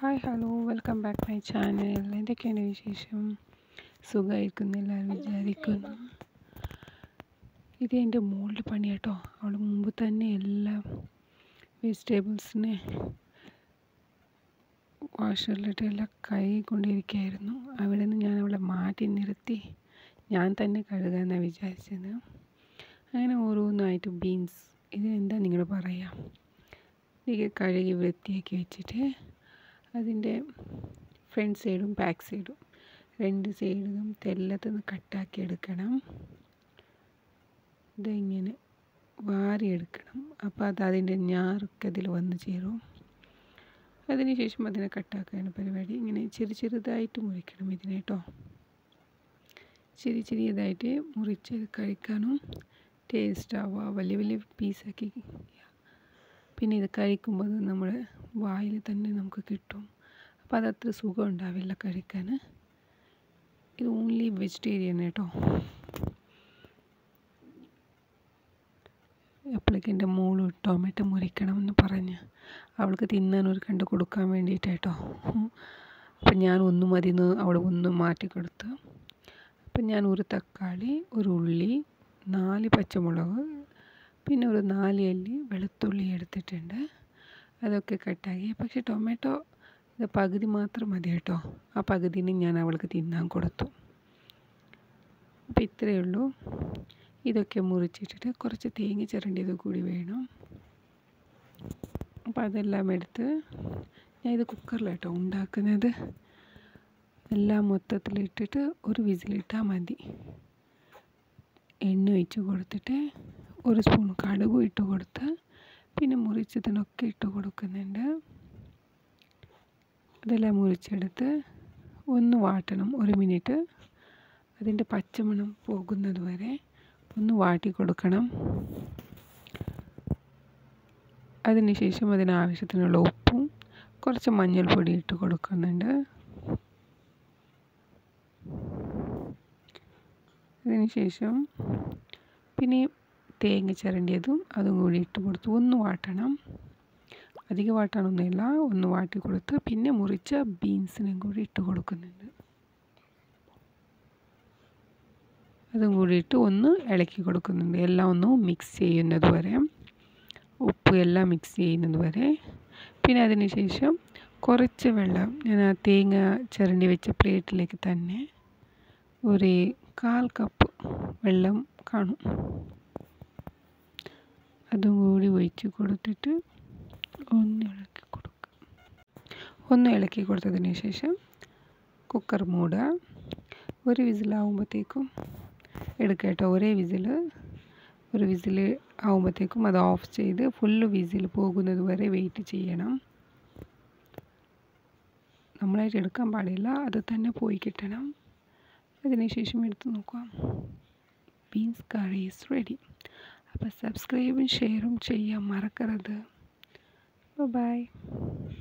hi hello welcome back my channel എന്തൊക്കെയാണ് വിശേഷം സുഖമായിരിക്കുന്നു എല്ലാവരും വിചാരിക്കുന്നു ഇത് എൻ്റെ മോളുടെ പണി കേട്ടോ അവൾ മുമ്പ് തന്നെ എല്ലാ വെജിറ്റബിൾസിനെ വാഷറിലിട്ട് എല്ലാം കഴുകി കൊണ്ടിരിക്കുകയായിരുന്നു അവിടെ നിന്ന് ഞാൻ അവളെ മാറ്റി നിർത്തി ഞാൻ തന്നെ കഴുകാമെന്നാണ് വിചാരിച്ചത് അങ്ങനെ ഓരോന്നായിട്ട് ബീൻസ് ഇതിനെന്താ നിങ്ങൾ പറയുക ഇത് കഴുകി വൃത്തിയാക്കി വെച്ചിട്ട് അതിൻ്റെ ഫ്രണ്ട് സൈഡും ബാക്ക് സൈഡും രണ്ട് സൈഡിലും തെല്ലത്തുനിന്ന് കട്ടാക്കി എടുക്കണം ഇതിങ്ങനെ വാരിയെടുക്കണം അപ്പോൾ അത് അതിൻ്റെ ഞാറൊക്കെ അതിൽ വന്ന് ചേരും അതിനുശേഷം അതിനെ കട്ടാക്കുകയാണ് പരിപാടി ഇങ്ങനെ ചെറു ചെറുതായിട്ട് മുറിക്കണം ഇതിനെ കേട്ടോ ചെറിയ ചെറിയതായിട്ട് മുറിച്ച് കഴിക്കാനും ടേസ്റ്റ് ആവുക വലിയ വലിയ പീസാക്കി പിന്നെ ഇത് കഴിക്കുമ്പോൾ അത് നമ്മുടെ വായിൽ തന്നെ നമുക്ക് കിട്ടും അപ്പോൾ അതത്ര സുഖം ഉണ്ടാവില്ല കഴിക്കാൻ ഇത് ഓൺലി വെജിറ്റേറിയൻ കേട്ടോ അപ്പോഴേക്ക് എൻ്റെ മോള് ടൊമാറ്റോ മുറിക്കണമെന്ന് പറഞ്ഞ് അവൾക്ക് തിന്നാൻ ഒരു കണ്ട് കൊടുക്കാൻ വേണ്ടിയിട്ടാട്ടോ അപ്പം ഞാൻ ഒന്നും മതി എന്ന് അവൾ ഒന്നും മാറ്റി കൊടുത്തു അപ്പം ഞാൻ ഒരു തക്കാളി ഒരു ഉള്ളി നാല് പച്ചമുളക് പിന്നെ ഒരു നാല് അല്ലി വെളുത്തുള്ളി എടുത്തിട്ടുണ്ട് അതൊക്കെ കട്ടാക്കി പക്ഷേ ടൊമാറ്റോ ഇത് പകുതി മാത്രം മതി കേട്ടോ ആ പകുതിന് ഞാൻ അവൾക്ക് തിന്നാൻ കൊടുത്തു അപ്പോൾ ഇത്രയേ ഉള്ളൂ ഇതൊക്കെ മുറിച്ചിട്ടിട്ട് കുറച്ച് തേങ്ങ ചിരണ്ടിയത് കൂടി വേണം അപ്പോൾ അതെല്ലാം എടുത്ത് ഞാൻ ഇത് കുക്കറിലാട്ടോ ഉണ്ടാക്കുന്നത് എല്ലാം മൊത്തത്തിലിട്ടിട്ട് ഒരു വിസിലിട്ടാൽ മതി എണ്ണ ഒഴിച്ച് കൊടുത്തിട്ട് ഒരു സ്പൂൺ കടുകും ഇട്ട് കൊടുത്ത് പിന്നെ മുറിച്ചതിനൊക്കെ ഇട്ട് കൊടുക്കുന്നുണ്ട് അതെല്ലാം മുറിച്ചെടുത്ത് ഒന്ന് വാട്ടണം ഒരു മിനിറ്റ് അതിൻ്റെ പച്ചമണം പോകുന്നത് വരെ ഒന്ന് വാട്ടി കൊടുക്കണം അതിനുശേഷം അതിനാവശ്യത്തിനുള്ള ഉപ്പും കുറച്ച് മഞ്ഞൾപ്പൊടി ഇട്ട് കൊടുക്കുന്നുണ്ട് അതിനുശേഷം പിന്നെ തേങ്ങ ചിരണ്ടിയതും അതും കൂടി ഇട്ട് കൊടുത്ത് ഒന്ന് വാട്ടണം അധികം വാട്ടാനൊന്നുമില്ല ഒന്ന് വാട്ടി കൊടുത്ത് പിന്നെ മുറിച്ച ബീൻസിനും കൂടി ഇട്ട് കൊടുക്കുന്നുണ്ട് അതും കൂടി ഇട്ട് ഒന്ന് ഇളക്കി കൊടുക്കുന്നുണ്ട് എല്ലാം ഒന്ന് മിക്സ് ചെയ്യുന്നത് വരെ ഉപ്പ് എല്ലാം മിക്സ് ചെയ്യുന്നത് വരെ പിന്നെ അതിന് ശേഷം കുറച്ച് വെള്ളം ഞാൻ ആ തേങ്ങ ചിരണ്ടി വെച്ച പ്ലേറ്റിലേക്ക് തന്നെ ഒരു കാൽ കപ്പ് വെള്ളം കാണും അതും കൂടി ഒഴിച്ച് കൊടുത്തിട്ട് ഒന്ന് ഇളക്കി കൊടുക്കുക ഒന്ന് ഇളക്കി കൊടുത്തതിന് ശേഷം കുക്കർ മൂടുക ഒരു വിസിലാവുമ്പോഴത്തേക്കും എടുക്കുക കേട്ടോ ഒരേ വിസിൽ ഒരു വിസിൽ ആവുമ്പോഴത്തേക്കും അത് ഓഫ് ചെയ്ത് ഫുള്ള് വിസിൽ പോകുന്നത് വരെ വെയിറ്റ് ചെയ്യണം നമ്മളായിട്ട് എടുക്കാൻ പാടില്ല അത് തന്നെ പോയി കിട്ടണം അതിനുശേഷം എടുത്ത് നോക്കാം ബീൻസ് കറി ഈസ് റെഡി അപ്പോൾ സബ്സ്ക്രൈബും ഷെയറും ചെയ്യാൻ മറക്കരുത് ബൈ